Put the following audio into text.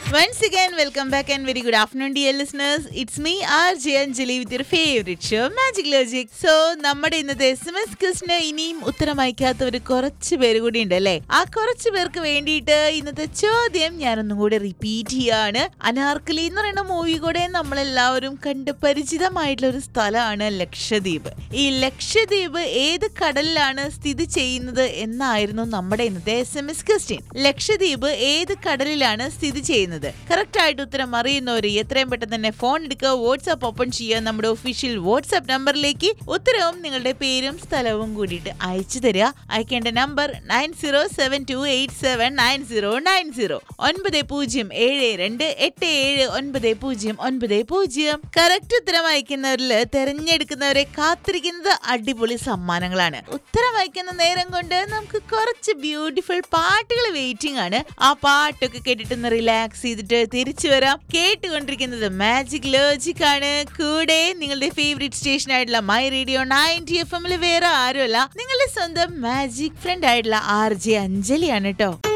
Once again, welcome back and very good afternoon, dear listeners. It's me, RJ Anjali, with your favorite show, Magic Logic. So, നമ്മുടെ ഇന്നത്തെ S M S ക്വസ്റ്റിന് ഇനിയും ഉത്തരം അയക്കാത്തവർ കുറച്ച് പേര് കൂടി ഉണ്ട് അല്ലേ ആ കുറച്ച് പേർക്ക് വേണ്ടിയിട്ട് ഇന്നത്തെ ചോദ്യം ഞാനൊന്നും കൂടി റിപ്പീറ്റ് ചെയ്യാണ് അനാർക്കലി എന്ന് പറയുന്ന മൂവി കൂടെ നമ്മളെല്ലാവരും കണ്ട് പരിചിതമായിട്ടുള്ള ഒരു സ്ഥലമാണ് ലക്ഷദ്വീപ് ഈ ലക്ഷദ്വീപ് ഏത് കടലിലാണ് സ്ഥിതി ചെയ്യുന്നത് എന്നായിരുന്നു നമ്മുടെ ഇന്നത്തെ S M S question Lakshadweep ഏത് കടലിലാണ് സ്ഥിതി ചെയ്യുന്നത് കറക്റ്റ് ആയിട്ട് ഉത്തരം അറിയുന്നവർ എത്രയും പെട്ടെന്ന് തന്നെ ഫോൺ എടുക്കുക വാട്സ്ആപ്പ് ഓപ്പൺ ചെയ്യുക നമ്മുടെ ഒഫീഷ്യൽ വാട്സ്ആപ്പ് നമ്പറിലേക്ക് ഉത്തരവും നിങ്ങളുടെ പേരും സ്ഥലവും കൂടിയിട്ട് അയച്ചു തരിക അയക്കേണ്ട number nine zero seven two eight seven nine zero nine zero ഒൻപത് പൂജ്യം ഏഴ് രണ്ട് എട്ട് ഏഴ് ഒൻപത് പൂജ്യം ഒൻപത് പൂജ്യം കറക്റ്റ് ഉത്തരം അയക്കുന്നവരിൽ തെരഞ്ഞെടുക്കുന്നവരെ കാത്തിരിക്കുന്നത് അടിപൊളി സമ്മാനങ്ങളാണ് ഉത്തരം അയക്കുന്ന നേരം കൊണ്ട് നമുക്ക് കുറച്ച് ബ്യൂട്ടിഫുൾ പാട്ടുകൾ വെയിറ്റിംഗ് ആണ് ആ പാട്ടൊക്കെ കേട്ടിട്ടൊന്ന് റിലാക്സ് ചെയ്തിട്ട് തിരിച്ചു വരാം കേട്ടുകൊണ്ടിരിക്കുന്നത് മാജിക് ലോജിക് ആണ് കൂടെ നിങ്ങളുടെ ഫേവറേറ്റ് സ്റ്റേഷൻ ആയിട്ടുള്ള മൈ റേഡിയോ നയൻറ്റി എഫ് എമ്മിൽ വേറെ ആരുമല്ല നിങ്ങളുടെ സ്വന്തം മാജിക് ഫ്രണ്ട് ആയിട്ടുള്ള ആർ ജെ അഞ്ജലിയാണ് കേട്ടോ